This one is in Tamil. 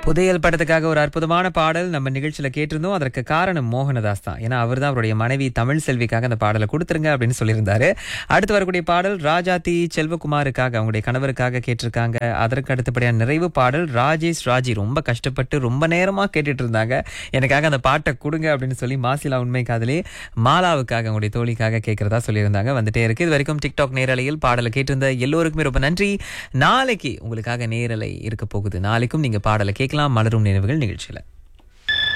புதையல் படத்துக்காக ஒரு அற்புதமான பாடல் நம்ம நிகழ்ச்சியில கேட்டிருந்தோம் அதற்கு காரணம் மோகனதாஸ் தான் ஏன்னா அவர் தான் அவருடைய மனைவி தமிழ் செல்விக்காக அந்த பாடலை கொடுத்துருங்க அப்படின்னு சொல்லியிருந்தாரு அடுத்து வரக்கூடிய பாடல் ராஜாத்தி செல்வகுமாருக்காக அவங்களுடைய கணவருக்காக கேட்டிருக்காங்க அதற்கு அடுத்தபடியான நிறைவு பாடல் ராஜேஷ் ராஜி ரொம்ப கஷ்டப்பட்டு ரொம்ப நேரமா கேட்டுட்டு இருந்தாங்க எனக்காக அந்த பாட்டை கொடுங்க அப்படின்னு சொல்லி மாசிலா உண்மை காதலே மாலாவுக்காக அவங்களுடைய தோழிக்காக கேட்கறதா சொல்லியிருந்தாங்க வந்துட்டே இருக்கு இது வரைக்கும் டிக்டாக் நேரலையில் பாடலை கேட்டிருந்த எல்லோருக்குமே ரொம்ப நன்றி நாளைக்கு உங்களுக்காக நேரலை இருக்க போகுது நாளைக்கும் நீங்க பாடலை கேட்கலாம் மலரும் நினைவுகள் நிகழ்ச்சியில